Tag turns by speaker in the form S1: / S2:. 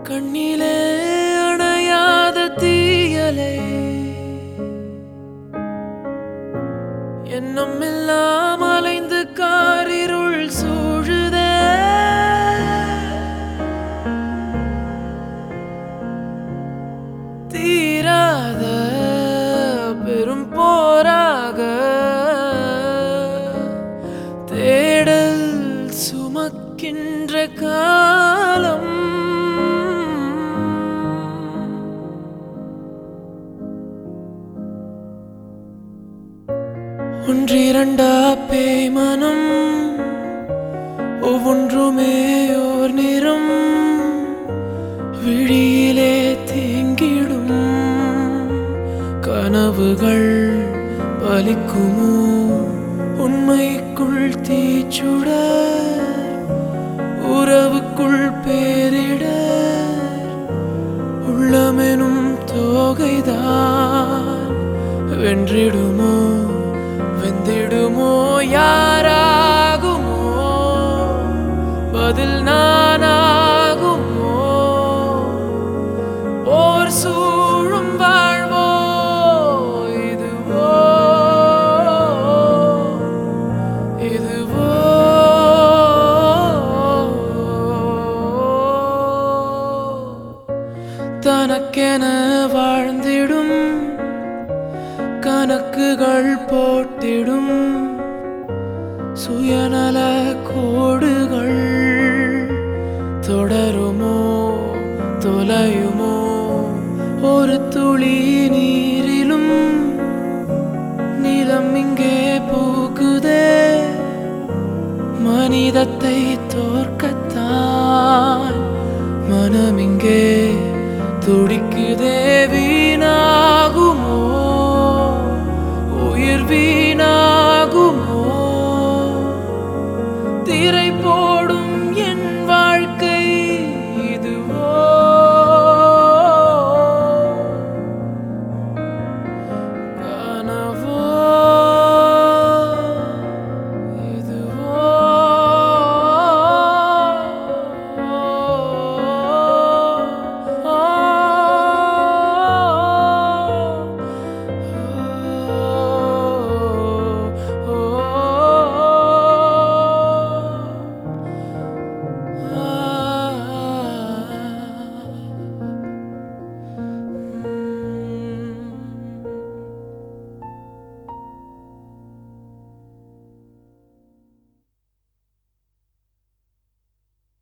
S1: கண்ணிலே அணையாத தீயலை எண்ணம் எல்லாம் அலைந்து காரிருள் சூழுதே தீராத பெரும் போராக தேடல் சுமக்கின்ற காலம் ஒன்றிரண்டா பேமனம் ஒவ்வொன்றுமே ஓர் நிறம் விழியிலே தேங்கிடும் கனவுகள் பலிக்குமோ உண்மைக்குள் தீச்சுட உறவுக்குள் பேரிட உள்ளமெனும் தோகைதான் வென்றிடுமோ வெந்திடுமோ யாராகுமோ பதில் நானாகுமோ போர் சூழும் வாழ்வோ இதுவோ இதுவோ தனக்கென வாழ்ந்திடும் கணக்குகள் போட்டிடும் சுயநல கோடுகள் தொடருமோ தொலையுமோ ஒரு துளி நீரிலும் நிலம் இங்கே பூக்குதே மனிதத்தை தோற்கத்தான் மனம் இங்கே துடிக்குதே வீணாகுமோ உயிர் வீ